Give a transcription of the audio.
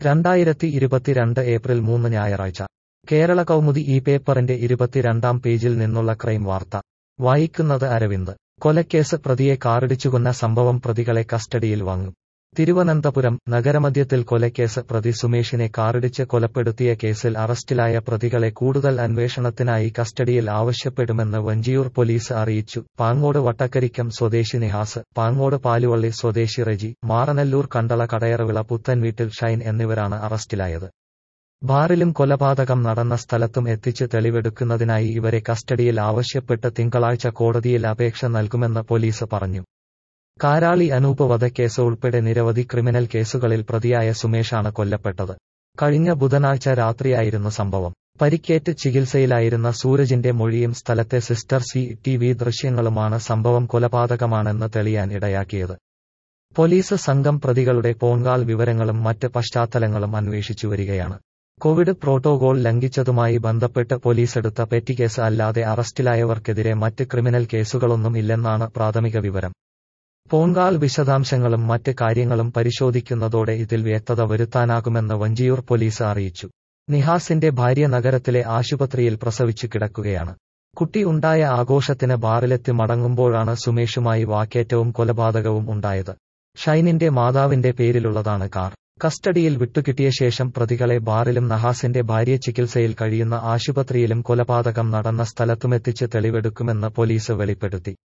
രണ്ടായിരത്തി ഇരുപത്തിരണ്ട് ഏപ്രിൽ മൂന്ന് ഞായറാഴ്ച കേരള കൗമുദി ഈ പേപ്പറിന്റെ ഇരുപത്തിരണ്ടാം പേജിൽ നിന്നുള്ള ക്രൈം വാർത്ത വായിക്കുന്നത് അരവിന്ദ് കൊലക്കേസ് പ്രതിയെ കാറിടിച്ചുകൊന്ന സംഭവം പ്രതികളെ കസ്റ്റഡിയിൽ വാങ്ങും തിരുവനന്തപുരം നഗരമധ്യത്തിൽ കൊലക്കേസ് പ്രതി സുമേഷിനെ കാറിടിച്ച് കൊലപ്പെടുത്തിയ കേസിൽ അറസ്റ്റിലായ പ്രതികളെ കൂടുതൽ അന്വേഷണത്തിനായി കസ്റ്റഡിയിൽ ആവശ്യപ്പെടുമെന്ന് വഞ്ചിയൂർ പോലീസ് അറിയിച്ചു പാങ്ങോട് വട്ടക്കരിക്കം സ്വദേശി നിഹാസ് പാങ്ങോട് പാലുവള്ളി സ്വദേശി റെജി മാറനല്ലൂർ കണ്ടള കടയറവിള പുത്തൻവീട്ടിൽ ഷൈൻ എന്നിവരാണ് അറസ്റ്റിലായത് ബാറിലും കൊലപാതകം നടന്ന സ്ഥലത്തും എത്തിച്ച് തെളിവെടുക്കുന്നതിനായി ഇവരെ കസ്റ്റഡിയിൽ ആവശ്യപ്പെട്ട് തിങ്കളാഴ്ച കോടതിയിൽ അപേക്ഷ നൽകുമെന്ന് പോലീസ് പറഞ്ഞു കാരാളി അനൂപ് വധക്കേസ് ഉൾപ്പെടെ നിരവധി ക്രിമിനൽ കേസുകളിൽ പ്രതിയായ സുമേഷാണ് കൊല്ലപ്പെട്ടത് കഴിഞ്ഞ ബുധനാഴ്ച രാത്രിയായിരുന്നു സംഭവം പരിക്കേറ്റ് ചികിത്സയിലായിരുന്ന സൂരജിന്റെ മൊഴിയും സ്ഥലത്തെ സിസ്റ്റർ സി ടി വി ദൃശ്യങ്ങളുമാണ് സംഭവം കൊലപാതകമാണെന്ന് തെളിയാൻ ഇടയാക്കിയത് പോലീസ് സംഘം പ്രതികളുടെ ഫോൺകാൾ വിവരങ്ങളും മറ്റ് പശ്ചാത്തലങ്ങളും അന്വേഷിച്ചു വരികയാണ് കോവിഡ് പ്രോട്ടോകോൾ ലംഘിച്ചതുമായി ബന്ധപ്പെട്ട് പോലീസെടുത്ത പെറ്റിക്കേസ് അല്ലാതെ അറസ്റ്റിലായവർക്കെതിരെ മറ്റ് ക്രിമിനൽ കേസുകളൊന്നും ഇല്ലെന്നാണ് പ്രാഥമിക വിവരം ഫോൺകാൾ വിശദാംശങ്ങളും മറ്റ് കാര്യങ്ങളും പരിശോധിക്കുന്നതോടെ ഇതിൽ വ്യക്തത വരുത്താനാകുമെന്ന് വഞ്ചിയൂർ പോലീസ് അറിയിച്ചു നിഹാസിന്റെ ഭാര്യ നഗരത്തിലെ ആശുപത്രിയിൽ പ്രസവിച്ചു കിടക്കുകയാണ് കുട്ടി ഉണ്ടായ ആഘോഷത്തിന് ബാറിലെത്തി മടങ്ങുമ്പോഴാണ് സുമേഷുമായി വാക്കേറ്റവും കൊലപാതകവും ഉണ്ടായത് ഷൈനിന്റെ മാതാവിന്റെ പേരിലുള്ളതാണ് കാർ കസ്റ്റഡിയിൽ വിട്ടുകിട്ടിയ ശേഷം പ്രതികളെ ബാറിലും നഹാസിന്റെ ഭാര്യ ചികിത്സയിൽ കഴിയുന്ന ആശുപത്രിയിലും കൊലപാതകം നടന്ന സ്ഥലത്തുമെത്തിച്ച് തെളിവെടുക്കുമെന്ന് പോലീസ് വെളിപ്പെടുത്തി